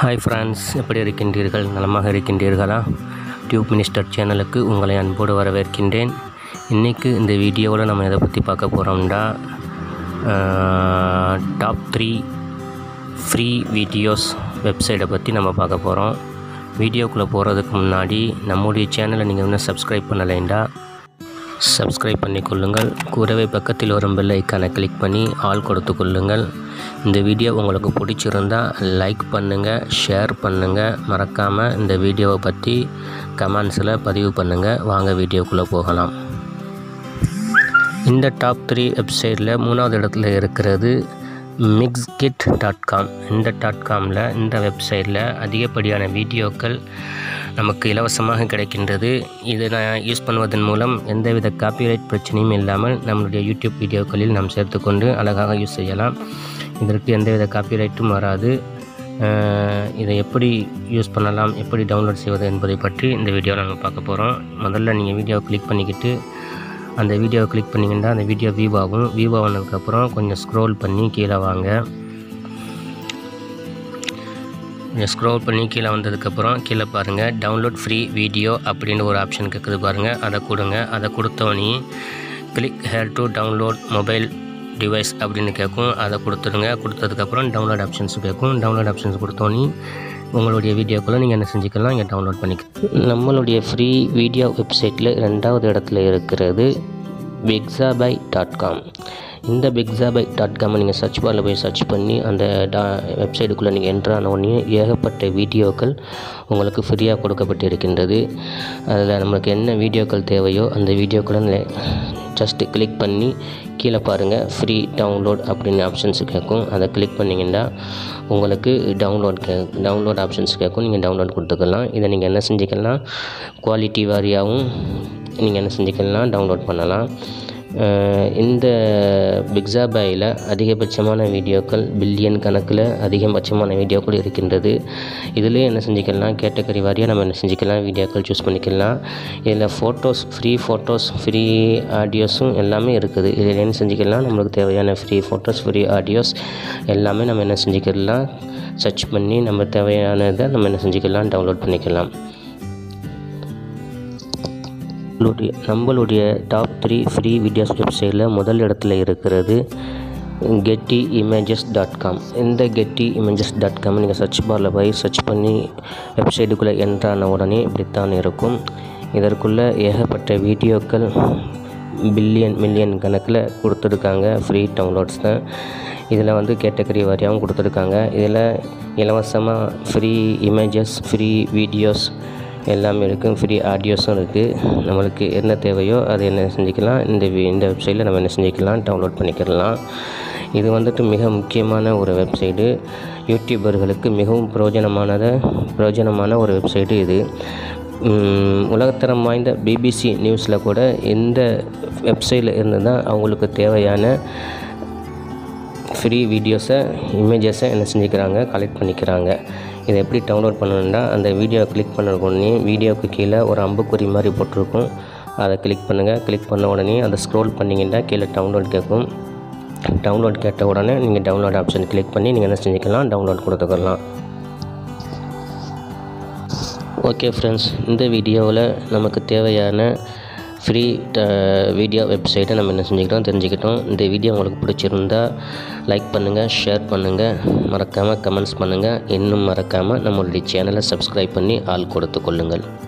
hi friends எப்படி இருக்கின்றீர்கள் நலமாக இருக்கின்றீர்களா டியூப் மினிஸ்டர் சேனலுக்கு உங்களை அன்போடு வரவேற்கின்றேன் இன்றைக்கு இந்த வீடியோவில் நம்ம எதை பற்றி பார்க்க போகிறோம்னா டாப் த்ரீ ஃப்ரீ வீடியோஸ் வெப்சைட்டை பற்றி நம்ம பார்க்க போகிறோம் வீடியோக்குள்ளே போகிறதுக்கு முன்னாடி நம்முடைய சேனலை நீங்கள் இன்னும் சப்ஸ்கிரைப் பண்ணலைண்டா சப்ஸ்கிரைப் பண்ணிக்கொள்ளுங்கள் கூடவே பக்கத்தில் வரும் பெல் ஐக்கானை கிளிக் பண்ணி ஆல் கொடுத்து கொள்ளுங்கள் இந்த வீடியோ உங்களுக்கு பிடிச்சிருந்தா லைக் பண்ணுங்கள் ஷேர் பண்ணுங்கள் மறக்காமல் இந்த வீடியோவை பற்றி கமெண்ட்ஸில் பதிவு பண்ணுங்கள் வாங்க வீடியோக்குள்ளே போகலாம் இந்த டாப் த்ரீ வெப்சைட்டில் மூணாவது இடத்துல இருக்கிறது மிக்ஸ்கிட் டாட் காம் இந்த டாட் காமில் இந்த வெப்சைட்டில் அதிகப்படியான வீடியோக்கள் நமக்கு இலவசமாக கிடைக்கின்றது இதை நான் யூஸ் பண்ணுவதன் மூலம் எந்தவித காப்பிரைட் பிரச்சனையும் இல்லாமல் நம்மளுடைய யூடியூப் வீடியோக்களில் நாம் சேர்த்துக்கொண்டு அழகாக யூஸ் செய்யலாம் இதற்கு எந்தவித காப்பிரைட்டும் வராது அஹ் இதை எப்படி யூஸ் பண்ணலாம் எப்படி டவுன்லோட் செய்வது என்பதை பற்றி இந்த வீடியோவில் நம்ம பார்க்க போகிறோம் முதல்ல நீங்கள் வீடியோவை கிளிக் பண்ணிக்கிட்டு அந்த வீடியோவை கிளிக் பண்ணிங்கன்னா அந்த வீடியோ வியூ ஆகும் வியூ ஆனதுக்கப்புறம் கொஞ்சம் ஸ்க்ரோல் பண்ணி கீழே வாங்க கொஞ்சம் ஸ்க்ரோல் பண்ணி கீழே வந்ததுக்கப்புறம் கீழே பாருங்கள் டவுன்லோட் ஃப்ரீ வீடியோ அப்படின்னு ஒரு ஆப்ஷன் கேட்குது பாருங்கள் அதை கொடுங்க அதை கொடுத்தோன்னே click here to download mobile device அப்படின்னு கேட்கும் அதை கொடுத்துருங்க கொடுத்ததுக்கப்புறம் டவுன்லோட் ஆப்ஷன்ஸ் கேட்கும் டவுன்லோட் ஆப்ஷன்ஸ் கொடுத்தோன்னே உங்களுடைய வீடியோக்குள்ளே நீங்கள் என்ன செஞ்சுக்கலாம் இங்கே டவுன்லோட் பண்ணிக்கலாம் நம்மளுடைய ஃப்ரீ வீடியோ வெப்சைட்டில் ரெண்டாவது இடத்துல இருக்கிறது பிக்ஸாபை டாட் காம் இந்த பிக்ஸாபை டாட் காமை நீங்கள் சர்ச் பாரில் போய் சர்ச் பண்ணி அந்த டா வெப்சைட்டுக்குள்ளே நீங்கள் என்ட்ரு ஆன உடனே ஏகப்பட்ட வீடியோக்கள் உங்களுக்கு ஃப்ரீயாக கொடுக்கப்பட்டு இருக்கின்றது அதில் நம்மளுக்கு என்ன வீடியோக்கள் தேவையோ அந்த வீடியோக்களை ஜஸ்ட்டு கிளிக் பண்ணி கீழே பாருங்கள் ஃப்ரீ டவுன்லோட் அப்படின்னு ஆப்ஷன்ஸ் கேட்கும் அதை கிளிக் பண்ணிங்கன்னா உங்களுக்கு டவுன்லோட் கே டவுன்லோட் ஆப்ஷன்ஸ் கேட்கும் நீங்கள் டவுன்லோட் கொடுத்துக்கலாம் இதை நீங்கள் என்ன செஞ்சுக்கலாம் குவாலிட்டி வாரியாகவும் நீங்கள் என்ன செஞ்சுக்கலாம் டவுன்லோட் பண்ணலாம் அஹ் இந்த பிக்ஸாபாயில் அதிகபட்சமான வீடியோக்கள் பில்லியன் கணக்கில் அதிகபட்சமான வீடியோக்கள் இருக்கின்றது இதிலே என்ன செஞ்சுக்கலாம் கேட்டகரி வாரியாக நம்ம என்ன செஞ்சுக்கலாம் வீடியோக்கள் சூஸ் பண்ணிக்கலாம் இதில் ஃபோட்டோஸ் ஃப்ரீ ஃபோட்டோஸ் ஃப்ரீ ஆடியோஸும் எல்லாமே இருக்குது இதில் என்ன செஞ்சுக்கலாம் நம்மளுக்கு தேவையான ஃப்ரீ ஃபோட்டோஸ் ஃப்ரீ ஆடியோஸ் எல்லாமே நம்ம என்ன செஞ்சுக்கலாம் சர்ச் பண்ணி நம்ம தேவையானதை நம்ம என்ன செஞ்சுக்கலாம் டவுன்லோட் பண்ணிக்கலாம் நம்மளுடைய நம்மளுடைய டாப் த்ரீ ஃப்ரீ வீடியோஸ் வெப்சைட்டில் முதல் இடத்துல இருக்கிறது கெட்டி இமேஜஸ் டாட் காம் இந்த கெட்டி இமேஜஸ் டாட் காம் நீங்கள் சர்ச் பாரில் போய் சர்ச் பண்ணி வெப்சைட்டுக்குள்ளே என்ட்ரான உடனே இப்படித்தான் இருக்கும் இதற்குள்ளே ஏகப்பட்ட வீடியோக்கள் பில்லியன் மில்லியன் கணக்கில் கொடுத்துருக்காங்க ஃப்ரீ டவுன்லோட்ஸ் தான் இதில் வந்து கேட்டகரி வாரியாகவும் கொடுத்துருக்காங்க இதில் இலவசமாக ஃப்ரீ இமேஜஸ் ஃப்ரீ வீடியோஸ் எல்லாமே இருக்குது ஃப்ரீ ஆடியோஸும் இருக்குது நம்மளுக்கு என்ன தேவையோ அதை என்ன செஞ்சுக்கலாம் இந்த வி- இந்த வெப்சைட்டில் நம்ம என்ன செஞ்சுக்கலாம் டவுன்லோட் பண்ணிக்கலாம் இது வந்துட்டு மிக முக்கியமான ஒரு வெப்சைட்டு யூடியூபர்களுக்கு மிகவும் பிரயோஜனமானத பிரயோஜனமான ஒரு வெப்சைட்டு இது உம், உலகத்தரம் வாய்ந்த பிபிசி நியூஸில் கூட இந்த வெப்சைட்டில் இருந்து தான் அவங்களுக்கு தேவையான ஃப்ரீ வீடியோஸை இமேஜஸை என்ன செஞ்சுக்கிறாங்க கலெக்ட் பண்ணிக்கிறாங்க இதை எப்படி டவுன்லோட் பண்ணணுன்னா அந்த வீடியோ கிளிக் பண்ண உடனே வீடியோவுக்கு கீழே ஒரு அம்புக்குறி மாதிரி போட்டிருக்கும் அதை கிளிக் பண்ணுங்கள் கிளிக் பண்ண உடனே அதை ஸ்க்ரோல் பண்ணிங்கன்னா கீழே டவுன்லோட் கேட்கும் டவுன்லோட் கேட்ட உடனே நீங்கள் டவுன்லோட் ஆப்ஷன் கிளிக் பண்ணி நீங்கள் என்ன செஞ்சுக்கலாம் டவுன்லோட் கொடுத்துக்கலாம் ஓகே ஃப்ரெண்ட்ஸ் இந்த வீடியோவில் நமக்கு தேவையான ஃப்ரீ வீடியோ வெப்சைட்டை நம்ம என்ன செஞ்சுக்கிட்டோம் தெரிஞ்சுக்கிட்டோம் இந்த வீடியோ உங்களுக்கு பிடிச்சிருந்தா லைக் பண்ணுங்கள் ஷேர் பண்ணுங்கள் மறக்காமல் கமெண்ட்ஸ் பண்ணுங்கள் இன்னும் மறக்காமல் நம்மளுடைய சேனலை சப்ஸ்கிரைப் பண்ணி ஆள் கொடுத்து கொள்ளுங்கள்